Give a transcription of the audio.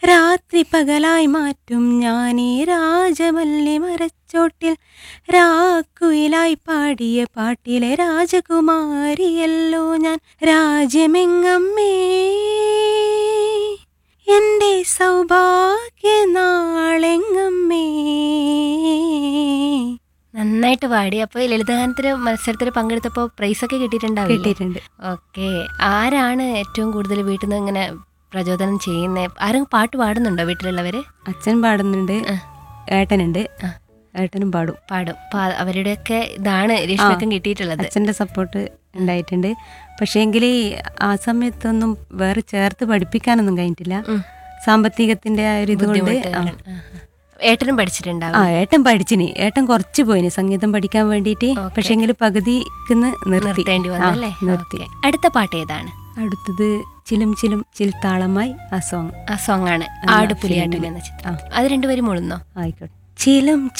രാത്രി പകലായി മാറ്റും ഞാനീ രാജമല്ലി മരച്ചോട്ടിൽ രാക്കുയിലായി പാടിയ പാട്ടിലെ രാജകുമാരിയല്ലോ ഞാൻ രാജ്യമെങ്ങമ്മേ എന്റെ സൗഭാഗ്യ നാളെങ്ങമ്മേ നന്നായിട്ട് പാടി അപ്പോൾ ലളിതഗാനത്തിന് മത്സരത്തിൽ പങ്കെടുത്തപ്പോൾ പ്രൈസ് ഒക്കെ കിട്ടിയിട്ടുണ്ടാവില്ലേ കിട്ടിയിട്ടുണ്ട് ഓക്കെ ആരാണ് ഏറ്റവും കൂടുതൽ വീട്ടിൽ നിന്ന് ഇങ്ങനെ പ്രചോദനം ചെയ്യുന്നത് ആരും പാട്ട് പാടുന്നുണ്ടോ വീട്ടിലുള്ളവര് അച്ഛൻ പാടുന്നുണ്ട് ഏട്ടനുണ്ട് ഏട്ടനും പാടും പാടും അപ്പൊ അവരുടെയൊക്കെ ഇതാണ് രശ്മിക്കും കിട്ടിയിട്ടുള്ളത് അച്ഛൻ്റെ സപ്പോർട്ട് ഉണ്ടായിട്ടുണ്ട് പക്ഷേങ്കിൽ ആ സമയത്തൊന്നും വേറെ ചേർത്ത് പഠിപ്പിക്കാനൊന്നും കഴിഞ്ഞിട്ടില്ല സാമ്പത്തികത്തിന്റെ ആ ഒരു ഇതുകൊണ്ട് ആ. ബുദ്ധിമുട്ടുകൾ. ആ, ആ. ഏട്ടനും പഠിച്ചിട്ടുണ്ടാവും ആ ഏട്ടൻ പഠിച്ചിനി ഏട്ടൻ കുറച്ച് പോയിന് സംഗീതം പഠിക്കാൻ വേണ്ടിയിട്ട് പക്ഷേങ്കിൽ പകുതിക്ക് നിർത്തി നിർത്തേണ്ടി ആ, വന്നല്ലേ നിർത്തി ഓക്കെ. അടുത്ത പാട്ട് ഏതാണ് അടുത്തത് ചിലും ചിലും ചിൽത്താളമായി ആ സോങ് ആ സോങ് ആണ് ആട് പുലിയാട്ടിൽ എന്ന ചിത്രം അത് രണ്ടുപേരും മുഴുന്നോ ആയിക്കോട്ടെ ചിലും